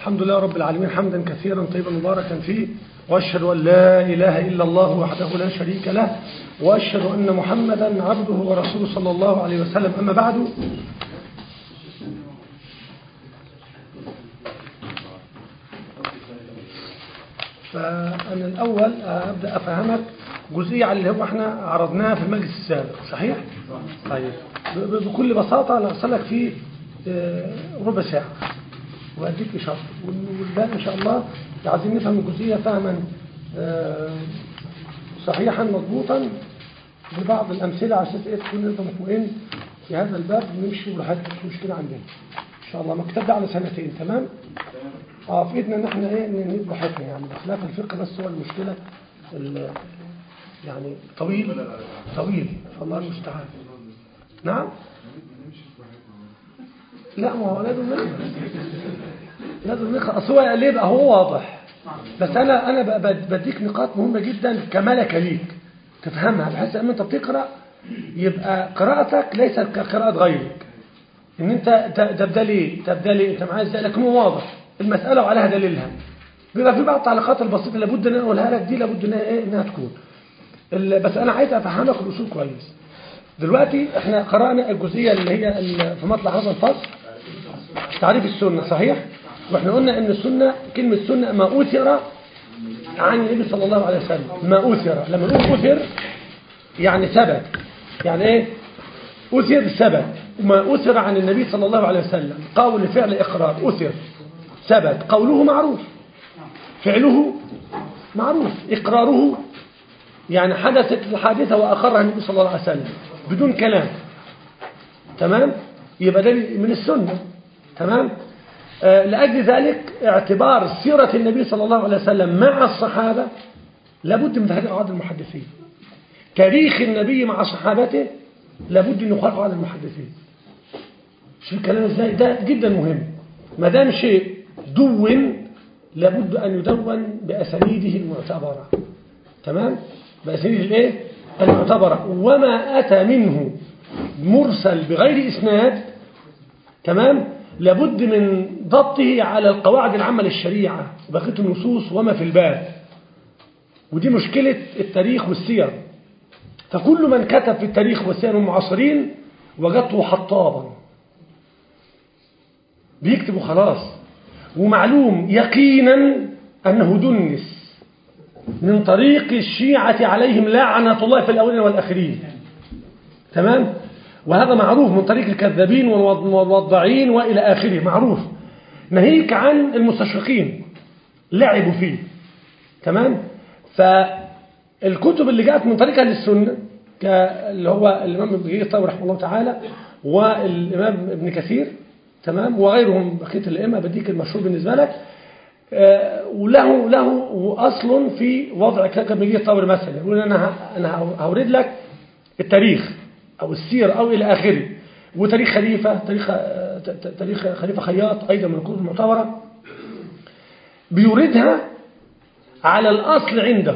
الحمد لله رب العالمين حمدا كثيرا طيبا مباركا فيه وأشهد أن لا إله إلا الله وحده لا شريك له وأشهد أن محمدا عبده ورسوله صلى الله عليه وسلم أما بعد فأنا الأول أبدأ أفهمك جزئية على اللي هو احنا عرضناها في المجلس السابق صحيح؟ طيب ب- بكل بساطة أنا أرسلك فيه آه، ربع ساعة وأديك إشارة والباقي إن شاء الله عايزين نفهم الجزئية فهما آه، صحيحا مضبوطا ببعض الأمثلة عشان إيه تكون أنت مطمئن في هذا الباب ونمشي ولا حاجة مش مشكلة عندنا إن شاء الله مكتب ده على سنتين تمام؟ اه في ايدنا ان احنا ايه نجيب راحتنا يعني بخلاف الفقه بس هو المشكله ال- يعني طويل طويل فالله المستعان نعم لا ما هو لازم نخلص لازم نخلص اصل هو ليه بقى هو واضح بس انا انا ب- ب- بديك نقاط مهمه جدا كملكه ليك تفهمها بحيث ان انت بتقرا يبقى قراءتك ليست كقراءه غيرك ان انت ت- تبدا ليه تبدا ليه انت معايا ازاي لكن هو واضح المساله وعليها دليلها بيبقى في بعض التعليقات البسيطه لابد ان انا اقولها لك دي لابد انها ايه انها تكون ال- بس انا عايز افهمك الاصول كويس دلوقتي احنا قرانا الجزئيه اللي هي ال- في مطلع هذا الفصل تعريف السنه صحيح واحنا قلنا ان السنه كلمه سنه ما اوثر عن النبي صلى الله عليه وسلم ما اوثر لما نقول اوثر يعني ثبت يعني ايه أثر ثبت ما أثر عن النبي صلى الله عليه وسلم قول فعل إقرار أثر ثبت قوله معروف فعله معروف إقراره يعني حدثت الحادثة وأقرها النبي صلى الله عليه وسلم بدون كلام تمام يبقى ده من السنة تمام آه لأجل ذلك اعتبار سيرة النبي صلى الله عليه وسلم مع الصحابة لابد من تحقيق عقد المحدثين تاريخ النبي مع صحابته لابد ان يخالف عقد المحدثين شوف الكلام ازاي ده جدا مهم ما دام شيء دون لابد ان يدون باسانيده المعتبره تمام باسانيده الايه المعتبره وما اتى منه مرسل بغير اسناد تمام لابد من ضبطه على القواعد العامه للشريعه بقيه النصوص وما في الباب ودي مشكله التاريخ والسير فكل من كتب في التاريخ والسير المعاصرين وجدته حطابا بيكتب خلاص ومعلوم يقينا أنه دنس من طريق الشيعة عليهم لعنة الله في الأولين والآخرين تمام وهذا معروف من طريق الكذابين والوضعين وإلى آخره معروف ناهيك عن المستشرقين لعبوا فيه تمام فالكتب اللي جاءت من طريق اهل السنه اللي هو الامام ابن جرير الطبري رحمه الله تعالى والامام ابن كثير تمام وغيرهم بقيه الائمه بديك المشهور بالنسبه لك آه، وله له اصل في وضع كتاب ابن جرير الطبري مثلا يقول انا ه- انا هورد لك التاريخ او السير او الى اخره وتاريخ خليفه تاريخ آه، ت- ت- تاريخ خليفه خياط ايضا من الكتب المعتبره بيوردها على الأصل عنده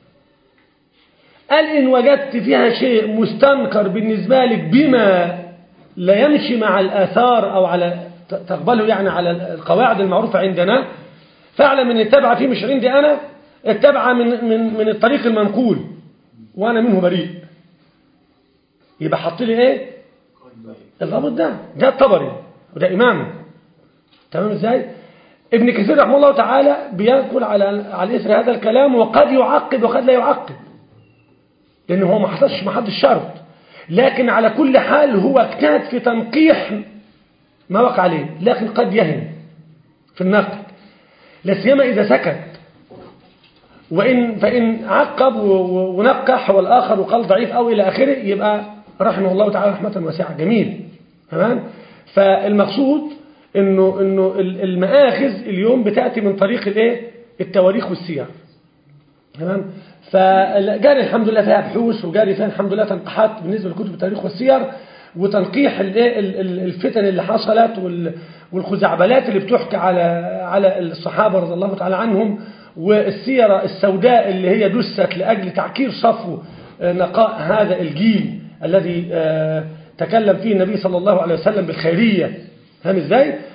قال إن وجدت فيها شيء مستنكر بالنسبة لك بما لا يمشي مع الآثار أو على تقبله يعني على القواعد المعروفة عندنا فاعلم أن التبع فيه مش عندي أنا التبع من, من, من الطريق المنقول وأنا منه بريء يبقى حط لي إيه الضابط ده ده الطبري وده إمامه تمام إزاي ابن كثير رحمه الله تعالى بينقل على على اثر هذا الكلام وقد يعقد وقد لا يعقد لأنه هو ما حصلش ما حدش شرط لكن على كل حال هو اجتهد في تنقيح ما وقع عليه لكن قد يهم في النقد لا سيما إذا سكت وإن فإن عقب و- و- ونقح والآخر وقال ضعيف أو إلى آخره يبقى رحمه الله تعالى رحمة واسعة جميل تمام فالمقصود إنه إنه ال- المآخذ اليوم بتأتي من طريق الإيه التواريخ والسير تمام فجاري الحمد لله فيها بحوث وجاري فيها الحمد لله تنقيحات بالنسبة لكتب التاريخ والسير وتنقيح الإيه ال- ال- الفتن اللي حصلت وال- والخزعبلات اللي بتحكي على على الصحابة رضي الله تعالى عنهم والسيرة السوداء اللي هي دست لأجل تعكير صفو آه، نقاء هذا الجيل الذي آه، تكلم فيه النبي صلى الله عليه وسلم بالخيرية فاهم ازاي؟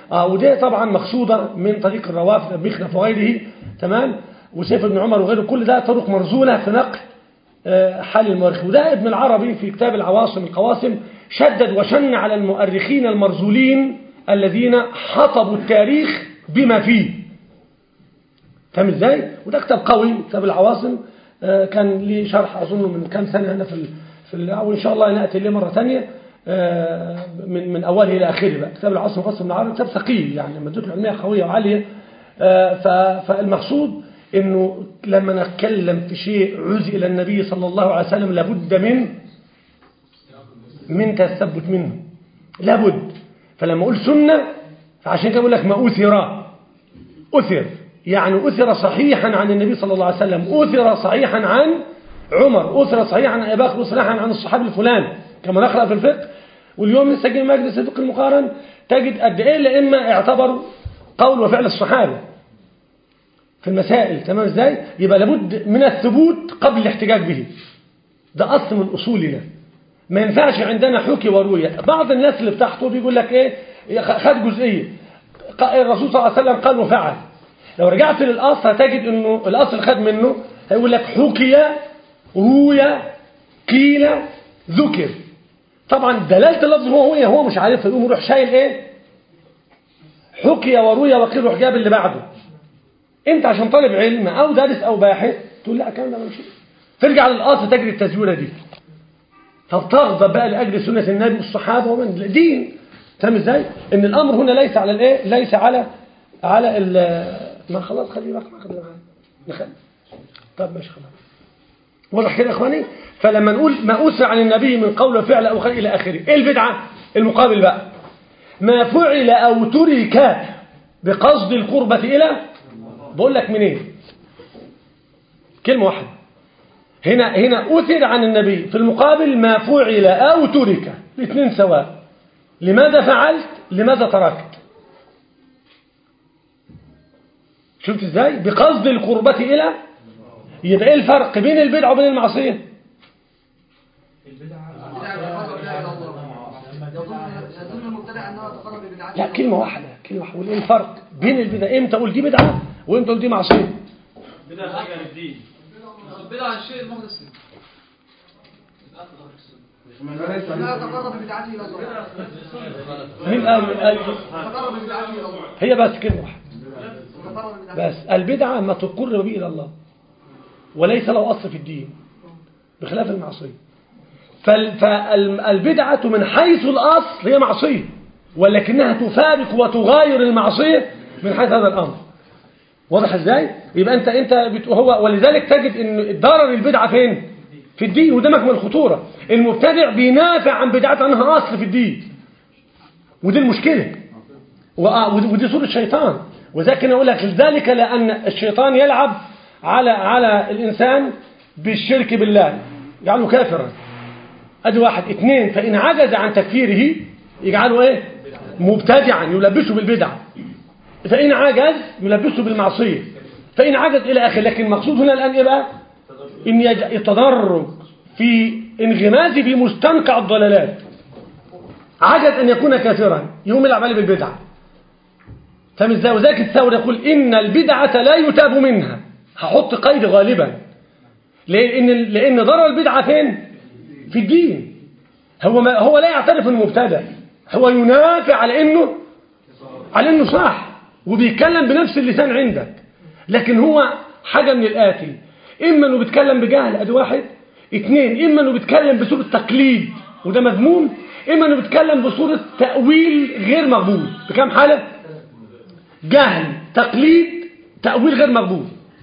اه ودي طبعا مقصوده من طريق الروافد مخنف وغيره تمام وسيف بن عمر وغيره كل ده طرق مرزونه في نقل آه، حال المؤرخ وده ابن العربي في كتاب العواصم القواسم شدد وشن على المؤرخين المرزولين الذين حطبوا التاريخ بما فيه فاهم ازاي وده كتاب قوي كتاب العواصم آه، كان لي شرح اظن من كام سنه هنا في ال... في ال... او ان شاء الله ناتي ليه مره ثانيه آه، من من اوله الى اخره بقى كتاب العواصم القواسم العربي كتاب ثقيل يعني مادته العلميه قويه وعاليه آه، ف- فالمقصود انه لما نتكلم في شيء عزي الى النبي صلى الله عليه وسلم لابد من من تثبت منه لابد فلما اقول سنه فعشان كده بقول لك ما اثر اثر يعني اثر صحيحا عن النبي صلى الله عليه وسلم اثر صحيحا عن عمر اثر صحيحا عن ابي بكر صحيحا عن الصحابي الفلان كما نقرا في الفقه واليوم لسه جاي مجلس الفقه المقارن تجد قد ايه الائمه اعتبروا قول وفعل الصحابه في المسائل تمام ازاي يبقى لابد من الثبوت قبل الاحتجاج به ده اصل من اصولنا ما ينفعش عندنا حكي وروية بعض الناس اللي بتحته بيقول لك ايه خد جزئيه ق- الرسول صلى الله عليه وسلم قال وفعل لو رجعت للاصل هتجد انه الاصل خد منه هيقول لك حكي روي قيل ذكر طبعا دلاله اللفظ هو هو هو مش عارفها يقوم يروح شايل ايه حكي وروي وقيل وحجاب اللي بعده انت عشان طالب علم او دارس او باحث تقول لا الكلام ده مش ترجع للاصل تجري التزويره دي طب تغضب بقى لاجل سنه النبي والصحابه ومن دين فاهم ازاي ان الامر هنا ليس على الايه ليس على على ال ما خلاص خليه بقى ما خليه معايا نخلي طب ماشي خلاص واضح كده يا اخواني فلما نقول ما اسرع عن النبي من قول وفعل او خير الى اخره ايه البدعه المقابل بقى ما فعل او ترك بقصد القربة الى بقول لك منين كلمه واحده هنا هنا أثر عن النبي في المقابل ما فعل أو ترك الاثنين سواء لماذا فعلت لماذا تركت شفت ازاي بقصد القربة إلى يبقى ايه الفرق بين البدعة وبين المعصية يظن المبتدع انه تقرب ببدعته لا كلمة واحدة كلمة واحدة وايه الفرق بين البدعة امتى اقول دي بدعة وامتى اقول دي معصية بدأ حاجة للدين بدع الشيء المحدث لا تقرب ببدعته الى الله مين قال قال- تقرب ببدعته الى الله هي بس كلمة واحدة تقرب ببدعته بس البدعة ما تقر به إلى الله وليس له أصل في الدين بخلاف المعصية فال- فالبدعة من حيث الأصل هي معصية ولكنها تفارق وتغاير المعصية من حيث هذا الأمر واضح ازاي يبقى انت انت بت... هو ولذلك تجد ان ضرر البدعه فين في الدين وده مكمن الخطوره المبتدع بينافع عن بدعته انها اصل في الدين ودي المشكله وآه، ودي ودي صورة الشيطان وذلك أنا أقول لك ذلك لأن الشيطان يلعب على على الإنسان بالشرك بالله يجعله كافرا أدي واحد اثنين فإن عجز عن تكفيره يجعله إيه مبتدعا يلبسه بالبدع فإن عجز يلبسه بالمعصية فإن عجز إلى آخره لكن المقصود هنا الآن إيه بقى إن يج- يتدرج في انغماسه في مستنقع الضلالات عجز أن يكون كافرا يقوم يلعب عليه بالبدعة فاهم ازاي وذلك الثوري يقول إن البدعة لا يتاب منها هحط قيد غالبا لأن لأن ضرر البدعة فين في الدين هو ما هو لا يعترف انه مبتدع هو ينافع على انه على انه صح وبيتكلم بنفس اللسان عندك لكن هو حاجة من الآتي إما أنه بيتكلم بجهل أدي واحد اثنين إما أنه بيتكلم بصورة تقليد وده مذموم إما أنه بيتكلم بصورة تأويل غير مقبول بكام حالة جهل تقليد تأويل غير مقبول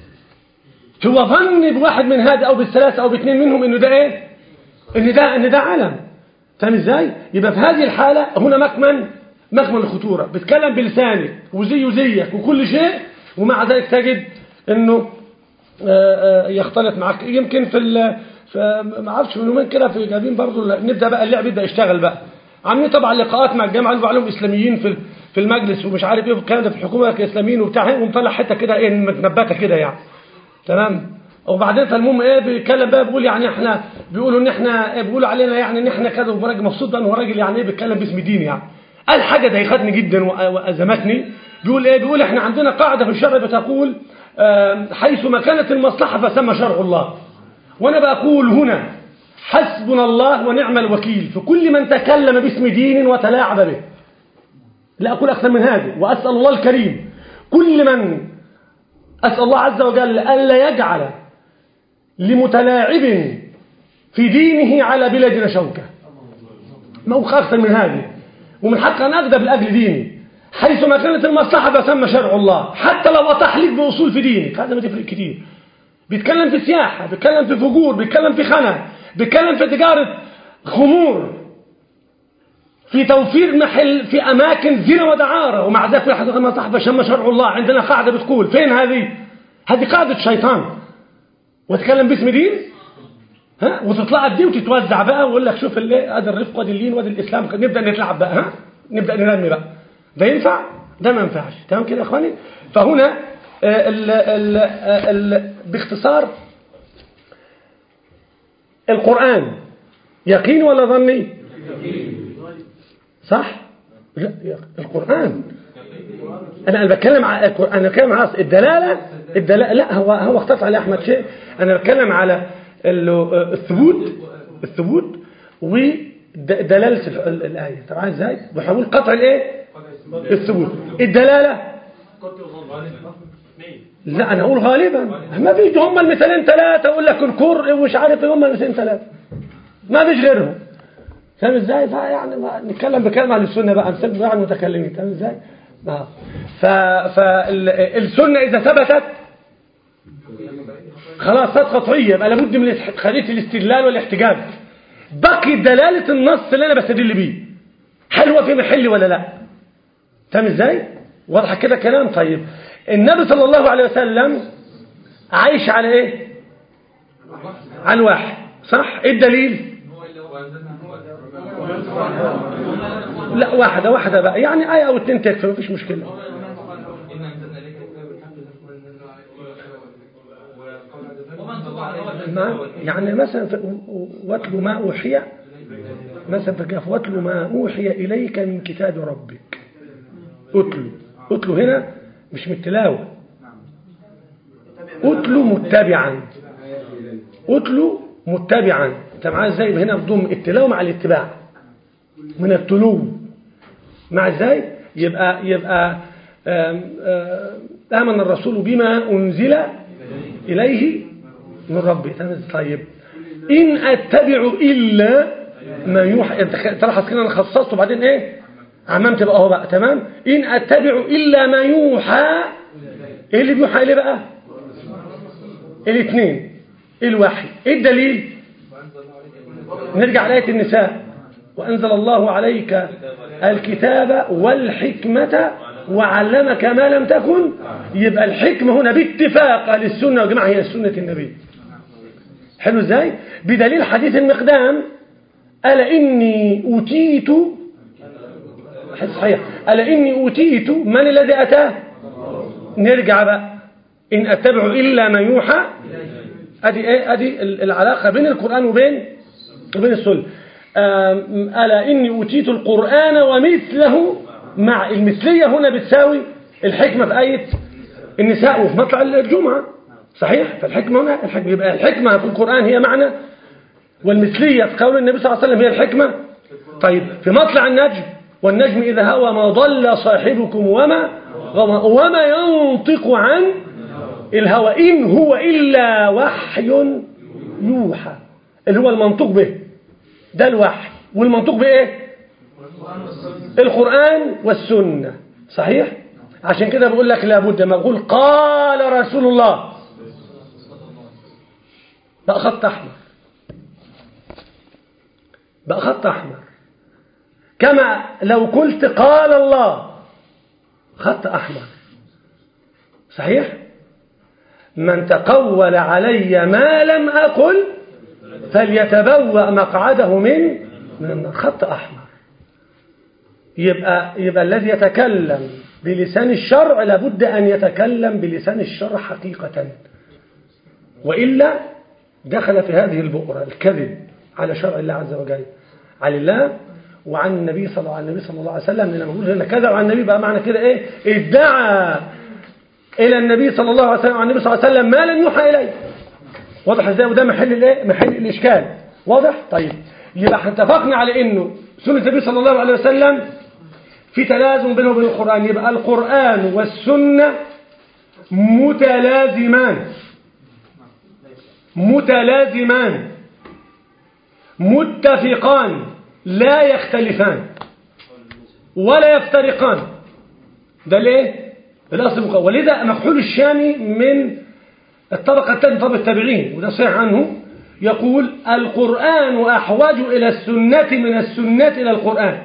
هو ظن بواحد من هذا أو بالثلاثة أو باثنين منهم إنه ده إيه إن ده إن ده علم فاهم إزاي يبقى في هذه الحالة هنا مكمن مكمن الخطورة بتكلم بلسانك وزيه زيك وكل شيء ومع ذلك تجد إنه آه، آه، يختلط معك يمكن في ال في ما اعرفش من يومين كده في جايبين برضه نبدا بقى اللعب يبدا يشتغل بقى عاملين طبعا لقاءات مع الجامعه اللي عليهم اسلاميين في في المجلس ومش عارف ايه والكلام ده في الحكومه كاسلاميين وبتاع ومطلع حته كده ايه متنبته كده يعني تمام وبعدين فالمهم ايه بيتكلم بقى بيقول يعني احنا بيقولوا ان احنا إيه بيقولوا علينا يعني ان احنا كذا وراجل مبسوط ده ان هو راجل يعني ايه بيتكلم باسم دين يعني قال حاجة ضايقتني جدا وأ- وأزمتني بيقول إيه بيقول إحنا عندنا قاعدة في الشرع بتقول آم، حيث ما كانت المصلحة فسمى شرع الله وأنا بقول هنا حسبنا الله ونعم الوكيل في كل من تكلم باسم دين وتلاعب به لا أقول أكثر من هذا وأسأل الله الكريم كل من أسأل الله عز وجل ألا يجعل لمتلاعب في دينه على بلادنا شوكة ما هو أكثر من هذه ومن حق أن أكذب لأجل ديني حيث ما كانت المصلحة فسمى شرع الله حتى لو أطاح لك بأصول في دينك هذا ما تفرق كتير بيتكلم في سياحة بيتكلم في فجور بيتكلم في خنا بيتكلم في تجارة خمور في توفير محل في أماكن زنا ودعارة ومع ذلك يحدث ما صاحب شم شرع الله عندنا قاعدة بتقول فين هذه هذه قاعدة شيطان وتكلم باسم دين ها وتطلع دي وتتوزع بقى ويقول لك شوف اللي ادي الرفق وادي اللين وادي الاسلام نبدا نتلعب بقى ها نبدا نرمي بقى ده ينفع ده ما ينفعش تمام كده يا اخواني فهنا آه، ال ال ال باختصار القرآن يقين ولا ظني صح لا يا- القرآن أنا أنا بتكلم على أنا بتكلم على الدلالة الدلالة لا هو هو اختص عليه أحمد شيء أنا بتكلم على ال- الثبوت الثبوت ودلالة ال- ال- الآية طبعا إزاي بحاول قطع الإيه الثبوت الدلالة لا أنا أقول غالبا ما فيش هم المثالين ثلاثة أقول لك الكر ومش عارف إيه هم المثالين ثلاثة ما فيش غيرهم فاهم ازاي فيعني ما نتكلم بكلمة عن السنة بقى نسيب بقى عن المتكلمين فاهم ازاي آه. ف فالسنة إذا ثبتت خلاص صارت قطعية يبقى لابد من خلية الاستدلال والاحتجاج بقي دلالة النص اللي أنا بستدل بيه هل هو في محل ولا لا فاهم ازاي واضح كده كلام طيب النبي صلى الله عليه وسلم عايش على ايه على الواحد صح ايه الدليل لا واحدة واحدة بقى يعني آية أو اتنين تكفي مفيش مشكلة ما يعني مثلا في- واتل ما أوحي مثلا في الكهف واتل ما أوحي إليك من كتاب ربك أتلو أتلو هنا مش من التلاوة أتلو متبعا أتلو متبعا أنت معايا ازاي يبقى هنا بضم التلاوة مع الاتباع من التلو مع ازاي يبقى يبقى آم، آم، آمن الرسول بما أنزل إليه من ربه تمام؟ طيب إن أتبع إلا ما يوحى أنت خ- تلاحظ كده أنا خصصته وبعدين إيه عممت بقى أهو بقى تمام إن أتبع إلا ما يوحى إيه اللي بيوحى إليه بقى الاثنين الوحي إيه الدليل نرجع لآية النساء وأنزل الله عليك الكتاب والحكمة وعلمك ما لم تكن يبقى الحكمة هنا باتفاق أهل السنة والجماعة هي سنة النبي حلو ازاي بدليل حديث المقدام ألا إني أوتيت حديث صحيح ألا إني أوتيت من الذي أتاه نرجع بقى إن أتبع إلا ما يوحى أدي إيه أدي العلاقة بين القرآن وبين وبين السنة آم، ألا إني أوتيت القرآن ومثله مع المثلية هنا بتساوي الحكمة في آية النساء وفي مطلع الجمعة صحيح فالحكمة هنا الحكمة يبقى الحكمة في القرآن هي معنى والمثلية في قول النبي صلى الله عليه وسلم هي الحكمة طيب في مطلع النجم والنجم إذا هوى ما ضل صاحبكم وما غوى وما ينطق عن الهوى إن هو إلا وحي يوحى اللي هو المنطوق به ده الوحي والمنطوق بإيه القرآن والسنة صحيح عشان كده بقول لك لابد ما أقول قال رسول الله بقى خط أحمر بقى خط أحمر كما لو قلت قال الله خط أحمر صحيح من تقول علي ما لم أقل فليتبوأ مقعده من من النار. خط أحمر يبقى يبقى الذي يتكلم بلسان الشرع لابد أن يتكلم بلسان الشرع حقيقة وإلا دخل في هذه البؤرة الكذب على شرع الله عز وجل على الله وعن النبي صلى الله عليه النبي صلى الله عليه وسلم لما بقول هنا كذا وعن النبي بقى معنى كده ايه ادعى الى النبي صلى الله عليه وسلم وعن النبي صلى الله عليه وسلم ما لم يوحى اليه واضح ازاي وده محل الايه محل الاشكال واضح طيب يبقى احنا اتفقنا على انه سنه النبي صلى الله عليه وسلم في تلازم بينه وبين القران يبقى القران والسنه متلازمان متلازمان متفقان لا يختلفان ولا يفترقان ده ليه الاصل المقا- ولذا مكحول الشامي من الطبقة الثانية طبقة التابعين وده صحيح عنه يقول القرآن أحوج إلى السنة من السنة إلى القرآن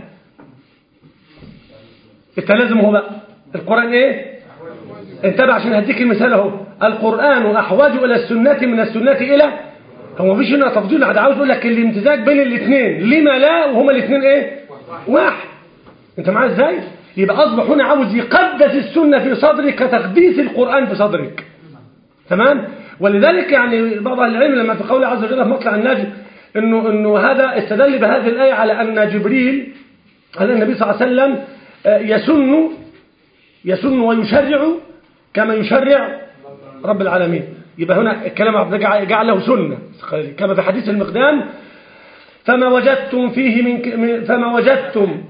التلازم هو بقى القرآن إيه انتبه عشان هديك المثال اهو القرآن أحوج إلى السنة من السنة إلى هو مفيش هنا تفضيل حد عاوز يقول لك الامتزاج بين الاثنين لما لا وهما الاثنين ايه واحد انت معايا ازاي يبقى اصبح هنا عاوز يقدس السنة في صدرك كتقديس القرآن في صدرك تمام ولذلك يعني بعض أهل العلم لما في قوله عز وجل في مطلع النجم انه انه هذا استدل بهذه الايه على ان جبريل على النبي صلى الله عليه وسلم آه، يسن يسن ويشرع كما يشرع رب العالمين يبقى هنا الكلام عبد جعل جعله سنه كما في حديث المقدام فما وجدتم فيه من ك- من- فما وجدتم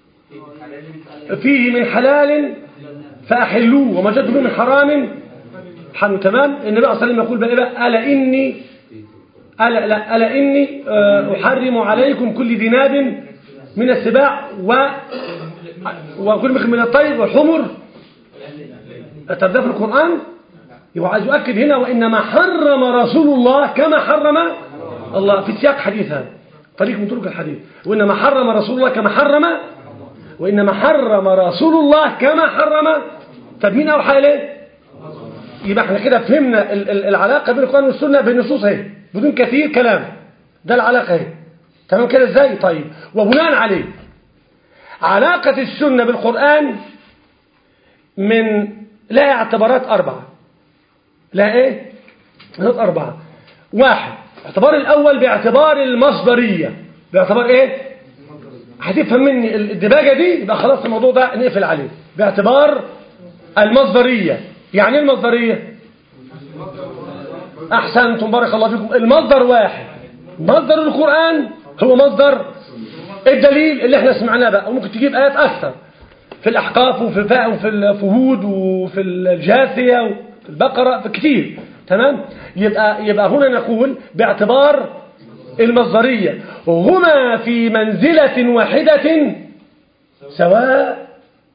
فيه من حلال فأحلوه وما وجدتم فيه من حرام حلو تمام النبي صلى الله عليه وسلم يقول بقى إيه بقى ألا إني ألا, لا ألا إني آه، أحرم عليكم كل ذي ناب من السباع و وكل مخ من الطير والحمر طب ده في القرآن يبقى عايز يؤكد هنا وإنما حرم رسول الله كما حرم الله في سياق حديث هذا طريق من طرق الحديث وإنما حرم رسول الله كما حرم وإنما حرم رسول الله كما حرم طب مين أوحى إليه يبقى احنا كده فهمنا ال- ال- العلاقة بين القرآن والسنة بالنصوص اهي بدون كثير كلام ده العلاقة اهي تمام كده ازاي طيب وبناء عليه علاقة السنة بالقرآن من لها اعتبارات أربعة لا ايه اعتبارات أربعة واحد اعتبار الأول باعتبار المصدرية باعتبار ايه هتفهم مني الدباجة دي يبقى خلاص الموضوع ده نقفل عليه باعتبار المصدرية يعني ايه المصدرية أحسنتم بارك الله فيكم المصدر واحد مصدر القرآن هو مصدر الدليل اللي احنا سمعناه بقى وممكن تجيب آيات أكثر في الأحقاف وفي الفاء وفي الفهود وفي الجاثية وفي البقرة في كتير تمام يبقى يبقى هنا نقول باعتبار المصدرية هما في منزلة واحدة سواء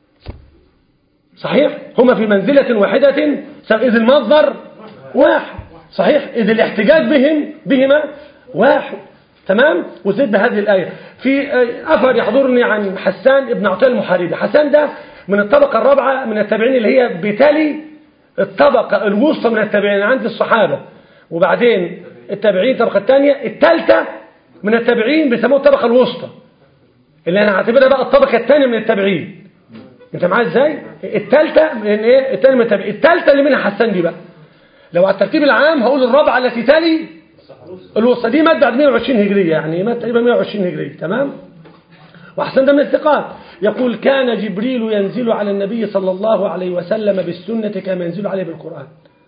صحيح هما في منزلة واحدة سواء إذ المصدر واحد صحيح إذ الاحتجاج بهم بهما واحد تمام وزد بهذه الآية في آه، أثر يحضرني عن حسان ابن عطية المحاربي حسان ده من الطبقة الرابعة من التابعين اللي هي بتالي الطبقة الوسطى من التابعين عند الصحابة وبعدين التابعين الطبقة الثانية الثالثة من التابعين بيسموها الطبقة الوسطى اللي انا هعتبرها بقى الطبقة الثانية من التابعين انت معايا ازاي الثالثه من ايه الثانيه من التابعين الثالثه اللي منها حسان دي بقى لو على الترتيب العام هقول الرابعه التي تلي الوسطى دي مات بعد 120 هجريه يعني مات تقريبا 120 هجريه تمام وحسن ده من الثقات يقول كان جبريل ينزل على النبي صلى الله عليه وسلم بالسنة كما ينزل عليه بالقرآن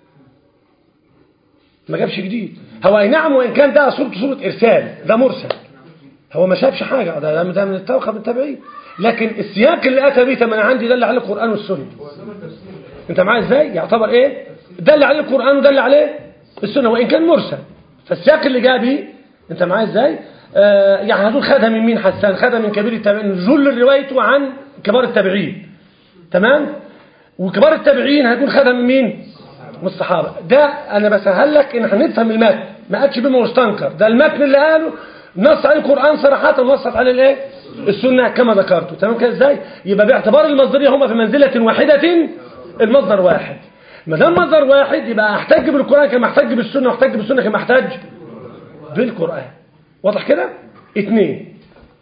ما جابش جديد هو اي نعم وإن كان ده صورة صورة إرسال ده مرسل هو ما شافش حاجة ده, ده من الطبقة من التابعين لكن السياق اللي أتى به من عندي دل عليه القرآن والسنة انت معايا ازاي يعتبر ايه دل عليه القرآن ودل عليه السنة وإن كان مرسل فالسياق اللي جاء به انت معايا ازاي آه يعني هدول خدها من مين حسان خدها من كبير التابعين جل روايته عن كبار التابعين تمام وكبار التابعين هيكون خدها من مين من الصحابة ده أنا بسهل لك إن هنفهم المتن ما قالش بما مستنكر ده المتن اللي قاله نص عليه القرآن صراحة ونص عليه الايه السنة كما ذكرته تمام كده ازاي يبقى باعتبار المصدرية هما في منزلة واحدة المصدر واحد ما دام مصدر واحد يبقى احتج بالقرآن كما احتج بالسنة واحتج بالسنة كما احتج بالقرآن واضح كده اثنين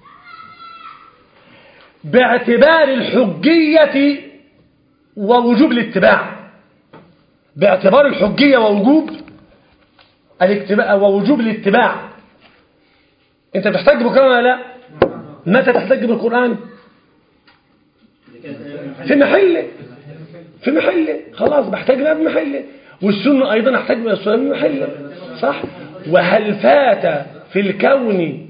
باعتبار الحجية ووجوب الاتباع باعتبار الحجية ووجوب الاتباع ووجوب الاتباع انت بتحتاج بالقرآن ولا لا متى تحتج بالقرآن في محله في محله خلاص بحتاج بقى بمحله والسنة أيضا احتاج بالسنة بمحله صح وهل فات في الكون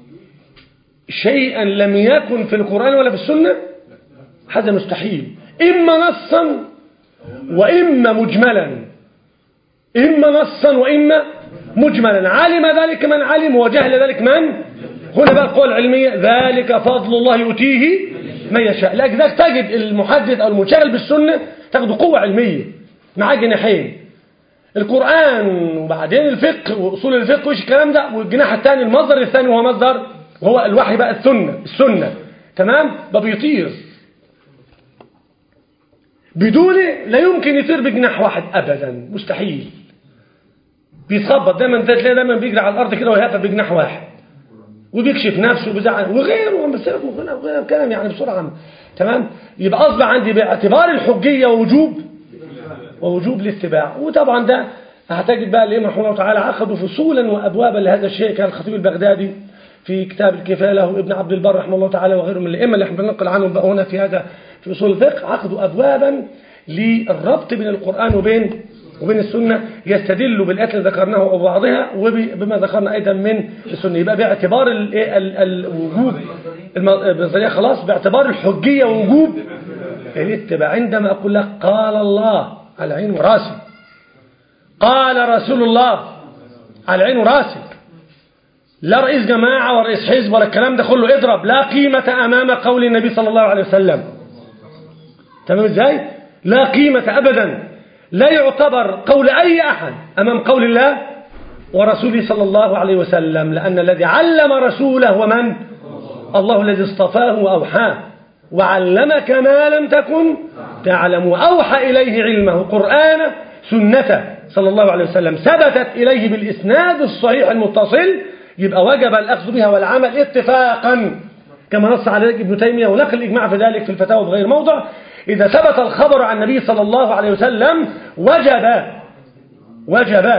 شيئا لم يكن في القرآن ولا في السنة هذا مستحيل إما نصا وإما مجملا إما نصا وإما مجملا علم ذلك من علم وجهل ذلك من هنا بقى القول العلمية ذلك فضل الله يؤتيه من يشاء لذلك تجد المحدث أو المنشغل بالسنة تاخد قوة علمية مع جناحين القرآن وبعدين الفقه وأصول الفقه وإيش الكلام ده والجناح الثاني المصدر الثاني وهو مصدر وهو الوحي بقى السنة السنة تمام ده بيطير بدونه لا يمكن يطير بجناح واحد أبدا مستحيل بيتخبط دايما تلاقي دايما بيجري على الأرض كده ويهفى بجناح واحد وبيكشف نفسه وبيزعل وغيره ومسيرك وغيره وغيره كلام يعني بسرعة تمام يبقى أصبح عندي باعتبار الحجية ووجوب ووجوب الاتباع وطبعا ده هتجد بقى الإمام رحمه الله تعالى عقدوا فصولا وأبوابا لهذا الشيء كان الخطيب البغدادي في كتاب الكفاية له ابن عبد البر رحمه الله تعالى وغيره من الأئمة اللي احنا بننقل عنهم بقى هنا في هذا في أصول الفقه عقدوا أبوابا للربط بين القرآن وبين وبين السنة يستدل بالآيات اللي ذكرناه أو بعضها وبما ذكرنا أيضا من السنة يبقى باعتبار ال- ال- الوجوب الم- خلاص باعتبار الحجية ووجوب الاتباع عندما أقول لك قال الله على عين وراسي قال رسول الله على عين وراسي لا رئيس جماعة ولا رئيس حزب ولا الكلام ده كله اضرب لا قيمة أمام قول النبي صلى الله عليه وسلم تمام ازاي لا قيمة أبدا لا يعتبر قول أي أحد أمام قول الله ورسوله صلى الله عليه وسلم لأن الذي علم رسوله ومن الله الذي اصطفاه وأوحاه وعلمك ما لم تكن تعلم وأوحى إليه علمه قرآن سنته صلى الله عليه وسلم ثبتت إليه بالإسناد الصحيح المتصل يبقى وجب الأخذ بها والعمل اتفاقا كما نص على ذلك ابن تيمية ونقل الإجماع في ذلك في الفتاوى بغير موضع إذا ثبت الخبر عن النبي صلى الله عليه وسلم وجب وجب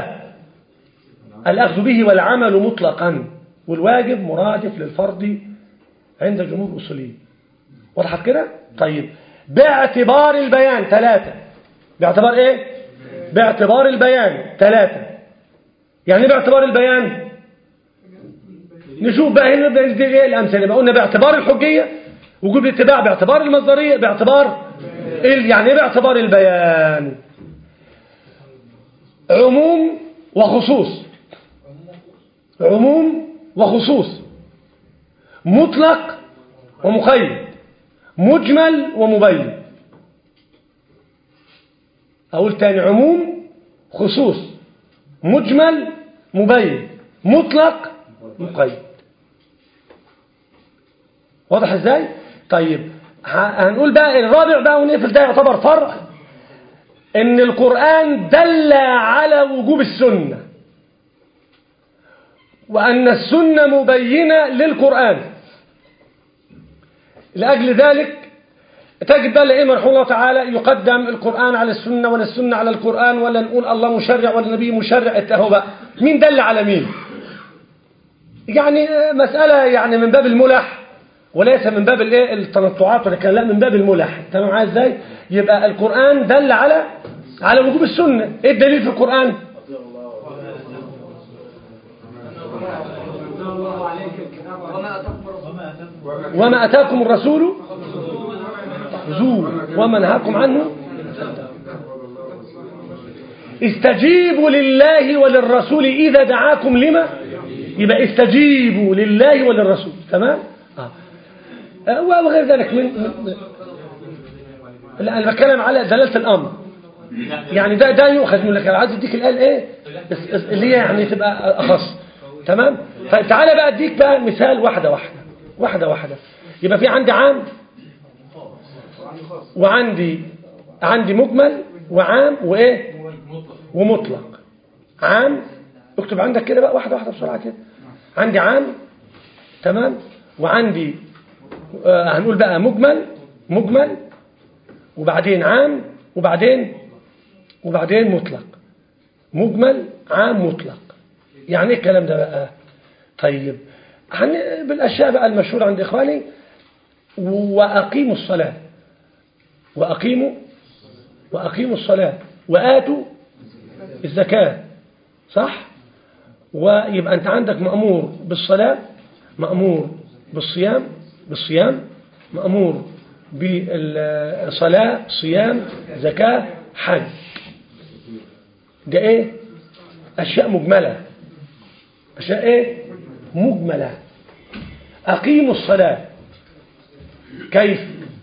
الأخذ به والعمل مطلقا والواجب مرادف للفرض عند جمهور الأصوليين وضحت كده؟ طيب باعتبار البيان ثلاثة باعتبار ايه؟ باعتبار البيان ثلاثة يعني ايه باعتبار البيان نشوف بقى هنا نبدأ ندي ايه الأمثلة بقى قلنا باعتبار الحجية وجوب الاتباع باعتبار المصدرية باعتبار ال- يعني ايه باعتبار البيان عموم وخصوص عموم وخصوص مطلق ومقيد مجمل ومبين أقول تاني عموم خصوص مجمل مبين مطلق مقيد واضح ازاي طيب ه- هنقول بقى الرابع بقى ونقفل ده يعتبر فرع ان القرآن دل على وجوب السنة وأن السنة مبينة للقرآن لأجل ذلك تجد بقى الأئمة رحمه الله تعالى يقدم القرآن على السنة ولا السنة على القرآن ولا نقول الله مشرع ولا النبي مشرع اهو بقى مين دل على مين يعني مسألة يعني من باب الملح وليس من باب الايه التنطعات ولا كان لا من باب الملح تمام معايا ازاي يبقى القرآن دل على على وجوب السنة ايه الدليل في القرآن وما أتاكم الرسول خذوه وما نهاكم عنه استجيبوا لله وللرسول إذا دعاكم لما يبقى استجيبوا لله وللرسول تمام آه. آه، وغير ذلك من, من لا أنا بتكلم على دلالة الأمر يعني ده ده يؤخذ من لك عايز اديك الآن ايه اس- اس- اللي هي يعني تبقى أخص تمام طيب تعالى بقى اديك بقى مثال واحدة واحدة واحدة واحدة يبقى في عندي عام وعندي عندي مجمل وعام وايه ومطلق عام اكتب عندك كده بقى واحدة واحدة بسرعة كده عندي عام تمام وعندي آه هنقول بقى مجمل مجمل وبعدين عام وبعدين وبعدين مطلق مجمل عام مطلق يعني ايه الكلام ده بقى طيب هن- بالأشياء بقى المشهورة عند إخواني وأقيموا الصلاة وأقيموا وأقيموا الصلاة وآتوا الزكاة صح ويبقى أنت عندك مأمور بالصلاة مأمور بالصيام بالصيام مأمور بالصلاة صيام زكاة حج ده ايه أشياء مجملة أشياء ايه مجملة أقيموا الصلاة كيف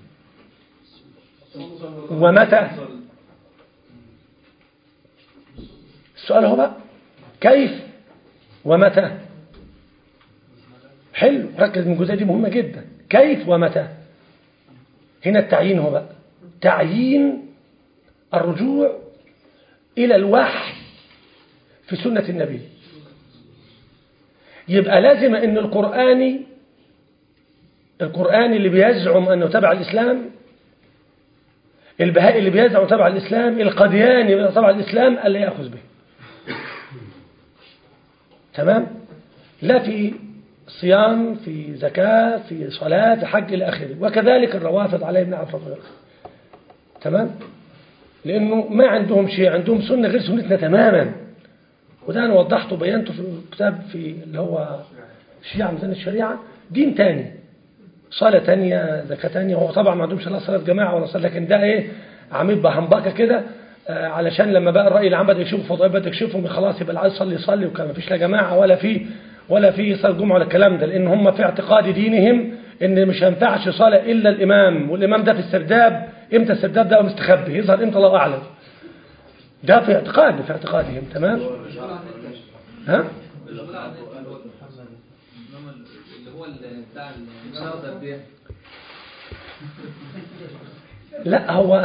ومتى السؤال هو بقى كيف ومتى حلو ركز من الجزئيه دي مهمة جدا كيف ومتى هنا التعيين هو بقى تعيين الرجوع إلى الوحي في سنة النبي يبقى لازم أن القرآني القرآني اللي بيزعم أنه تبع الإسلام البهائي اللي بيزعم تبع الإسلام القدياني تبع الإسلام اللي يأخذ به تمام لا في صيام في زكاة في صلاة في حج إلى آخره وكذلك الروافض عليه بن عبد الله تمام لأنه ما عندهم شيء عندهم سنة غير سنتنا تماما وده أنا وضحته وبينته في الكتاب في اللي هو الشيعة ميزان الشريعة دين تاني صلاة تانية زكاة تانية هو طبعا ما عندهمش لا صلاة جماعة ولا صلاة لكن ده ايه عميد بهمبكة كده آه علشان لما بقى الرأي العام بدأ يشوفوا فضائل بدأ يكشفهم خلاص يبقى اللي عايز يصلي يصلي وكان ما فيش لا جماعة ولا في ولا في صلاة جمعة ولا الكلام ده لأن هم في اعتقاد دينهم إن مش هينفعش صلاة إلا الإمام والإمام ده في السرداب إمتى السرداب ده مستخبي يظهر إمتى الله أعلم ده في اعتقاد في اعتقادهم تمام ها اللي هو بتاع المساعدة لا هو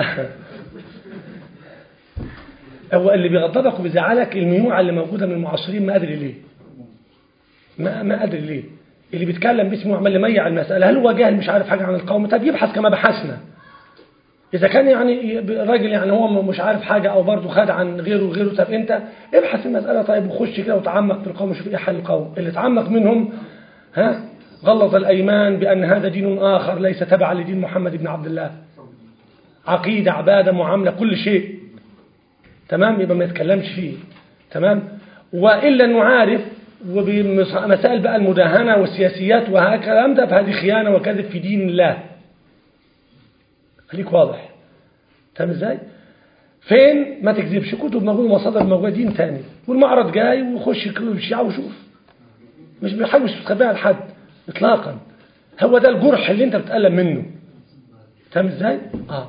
هو اللي بيغضبك وبيزعلك الميوعة اللي موجودة من المعاصرين ما أدري ليه ما ما أدري ليه اللي بيتكلم باسمه عمال يميع المسألة هل هو جاهل مش عارف حاجة عن القوم طب يبحث كما بحثنا إذا كان يعني الراجل يعني هو مش عارف حاجة أو برضه خد عن غيره وغيره طب أنت ابحث المسألة طيب وخش كده وتعمق في القوم وشوف إيه حل القوم اللي تعمق منهم ها غلط الأيمان بأن هذا دين آخر ليس تبع لدين محمد بن عبد الله عقيدة عبادة معاملة كل شيء تمام يبقى ما يتكلمش فيه تمام وإلا أنه عارف وبمسائل بقى المداهنة والسياسيات وهكذا ده فهذه خيانة وكذب في دين الله خليك واضح تمام ازاي فين ما تكذبش كتب موجوده مصادر موجوده دين تاني والمعرض جاي وخش كل الشيعة وشوف مش بيحاولش تخبيها لحد اطلاقا هو ده الجرح اللي انت بتألم منه فاهم ازاي اه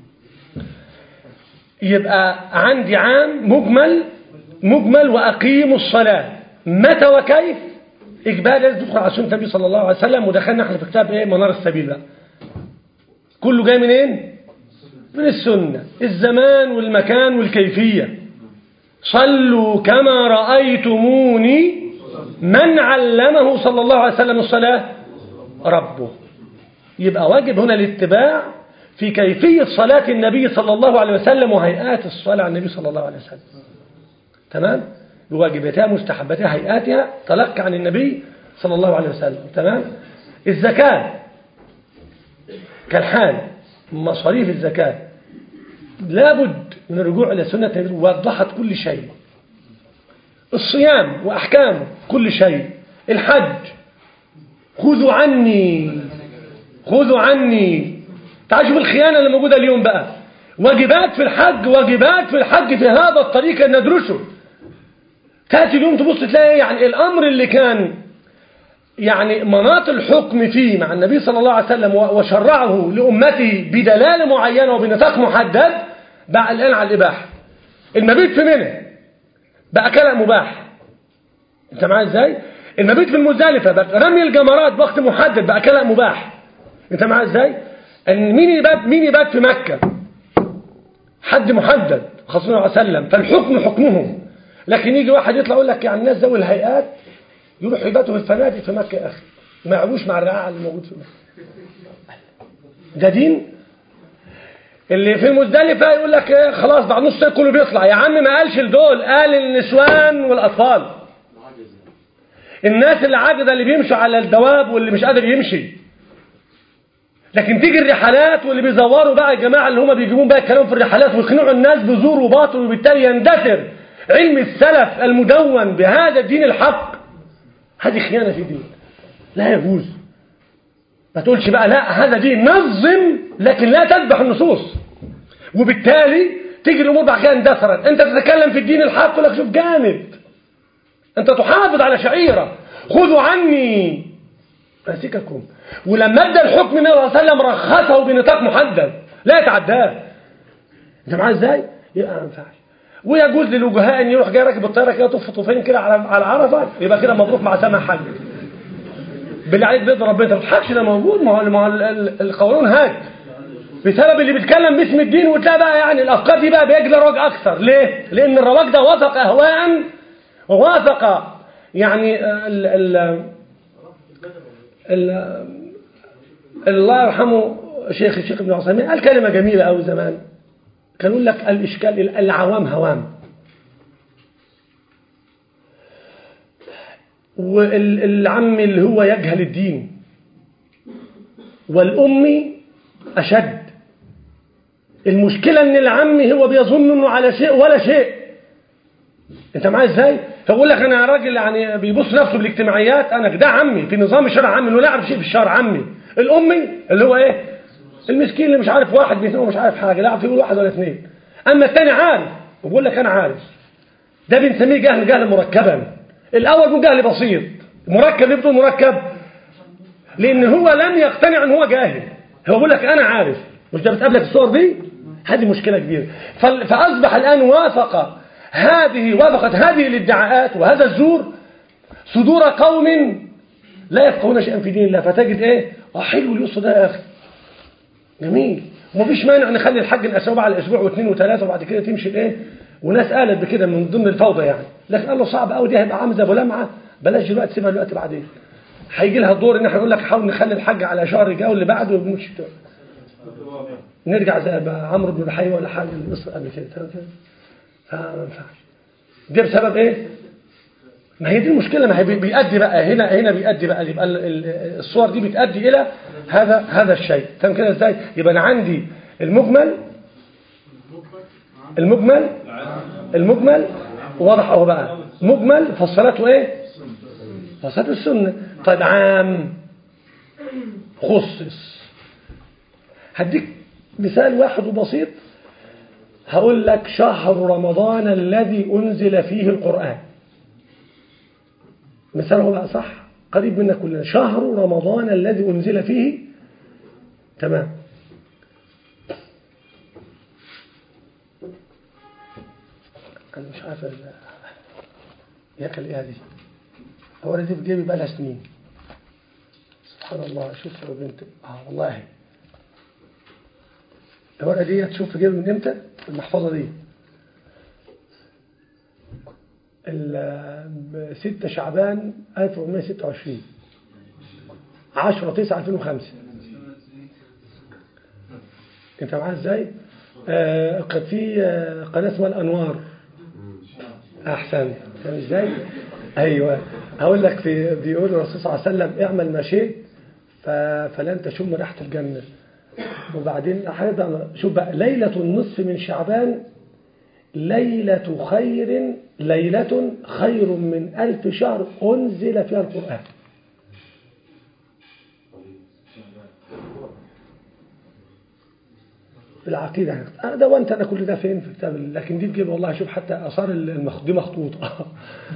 يبقى عندي عام مجمل مجمل واقيموا الصلاه متى وكيف اجباري لازم تدخل على سنه النبي صلى الله عليه وسلم ودخلنا احنا في كتاب ايه منار السبيل بقى كله جاي منين من السنه الزمان والمكان والكيفيه صلوا كما رايتموني من علمه صلى الله عليه وسلم الصلاه ربه يبقى واجب هنا الاتباع في كيفية صلاة النبي صلى الله عليه وسلم وهيئات الصلاة على النبي صلى الله عليه وسلم تمام بواجباتها مستحباتها هيئاتها تلقى عن النبي صلى الله عليه وسلم تمام الزكاة كالحال مصاريف الزكاة لابد من الرجوع إلى سنة النبي وضحت كل شيء الصيام وأحكامه كل شيء الحج خذوا عني خذوا عني تعال شوف الخيانة اللي موجودة اليوم بقى واجبات في الحج واجبات في الحج في هذا الطريق اللي ندرسه تأتي اليوم تبص تلاقي يعني الأمر اللي كان يعني مناط الحكم فيه مع النبي صلى الله عليه وسلم وشرعه لأمته بدلالة معينة وبنطاق محدد بقى الآن على الإباحة المبيت في منى بقى كلام مباح انت معايا ازاي المبيت في المزدلفة بقى رمي الجمرات بوقت محدد بقى كلام مباح انت معايا ازاي ان مين يبات مين يبات في مكة حد محدد خاصة الله عليه وسلم فالحكم حكمهم لكن يجي واحد يطلع يقول لك يعني الناس ذوي الهيئات يروحوا يباتوا في الفنادق في مكة يا اخي ما يعبوش مع الرعاع اللي موجود في مكة ده دين اللي في المزدلفة يقول لك ايه خلاص بعد نص سنة كله بيطلع يا عم ما قالش لدول قال النسوان والأطفال الناس اللي عاجزة اللي بيمشوا على الدواب واللي مش قادر يمشي لكن تيجي الرحلات واللي بيزوروا بقى الجماعة اللي هم بيجيبون بقى الكلام في الرحلات ويقنعوا الناس بزور وباطل وبالتالي يندثر علم السلف المدون بهذا الدين الحق هذه خيانة في دين لا يجوز ما تقولش بقى لا هذا دين نظم لكن لا تذبح النصوص وبالتالي تيجي الامور بعد كده اندثرت انت تتكلم في الدين الحق يقول لك شوف جامد انت تحافظ على شعيره خذوا عني ماسككم ولما ادى الحكم النبي صلى الله عليه وسلم رخصه بنطاق محدد لا يتعداه انت معايا ازاي يبقى ما ينفعش ويجوز للوجهاء ان يروح جاي راكب الطياره كده طف طوفين كده على على عرفه يبقى كده مبروك مع سامع حج بالله عليك بيضرب ربنا انت ما تضحكش ده موجود ما هو ما هو ال- ال- القولون هاج بسبب اللي بيتكلم باسم الدين وتلاقي بقى يعني الافكار دي بقى بيجري رواج اكثر ليه؟ لان الرواج ده وافق اهواء ووافق يعني ال ال ال الله يرحمه شيخ الشيخ ابن عثيمين قال كلمه جميله قوي زمان كان يقول لك الاشكال العوام هوام والعم اللي هو يجهل الدين والأمي أشد المشكلة ان العم هو بيظن انه على شيء ولا شيء انت معايا ازاي فبقول لك انا راجل يعني بيبص نفسه بالاجتماعيات انا ده عمي في نظام الشرع عمي انه لا يعرف شيء في الشرع عمي الامي اللي هو ايه المسكين اللي مش عارف واحد بيثنين ومش عارف حاجه لا يعرف يقول واحد ولا اثنين اما الثاني عارف وبقول لك انا عارف ده بنسميه جهل جهل مركبا الاول بيكون جهل بسيط مركب ليه بتقول مركب لان هو لم يقتنع ان هو جاهل هو بيقول لك انا عارف مش ده بتقابلك الصور دي هذه مشكله كبيره فال- فاصبح الان وافق هذه وافقت هذه الادعاءات وهذا الزور صدور قوم لا يفقهون شيئا في دين الله فتجد ايه اه حلو اليسر ده يا اخي جميل ومفيش مانع نخلي الحج نقسمه على اسبوع واثنين وثلاثه وبعد كده تمشي الايه وناس قالت بكده من ضمن الفوضى يعني لكن قال له صعب قوي دي هيبقى عامل زي ابو لمعه بلاش دلوقتي سيبها دلوقتي بعدين هيجي لها الدور ان احنا نقول لك حاول نخلي الحج على شهر الجو اللي بعده ومش نرجع زي ما عمرو بن الحي ولا حاجه مصر قبل كده تمام كده فما ينفعش ده بسبب ايه ما هي دي المشكله ما هي بي- بيؤدي بقى هنا هنا بيؤدي بقى يبقى ال- ال- الصور دي بتؤدي الى هذا هذا الشيء فاهم كده ازاي يبقى انا عندي المجمل المجمل المجمل واضح اهو بقى مجمل فصلاته ايه فصلات السنه طيب عام خصص هديك مثال واحد وبسيط هقول لك شهر رمضان الذي أنزل فيه القرآن مثال هو بقى صح قريب منا كلنا شهر رمضان الذي أنزل فيه تمام أنا مش عارف ال- يا أخي الإيه دي هو دي في جيبي بقى لها سنين سبحان الله شوف يا بنت اه والله الورقة دي تشوف في جيبي من امتى المحفظة دي ال 6 شعبان 1426 10 9 2005 انت معايا ازاي؟ آه كانت في آه قناة اسمها الانوار احسن فاهم ازاي؟ ايوه هقول لك في بيقول الرسول صلى الله عليه وسلم اعمل ما شئت ف- فلن تشم ريحه الجنه وبعدين هيبقى شوف بقى ليلة النصف من شعبان ليلة خير ليلة خير من ألف شهر أنزل فيها القرآن بالعقيدة أنا ده وانت أنا كل ده فين في كتاب ال- لكن دي تجيب والله شوف حتى آثار المخ... دي مخطوطة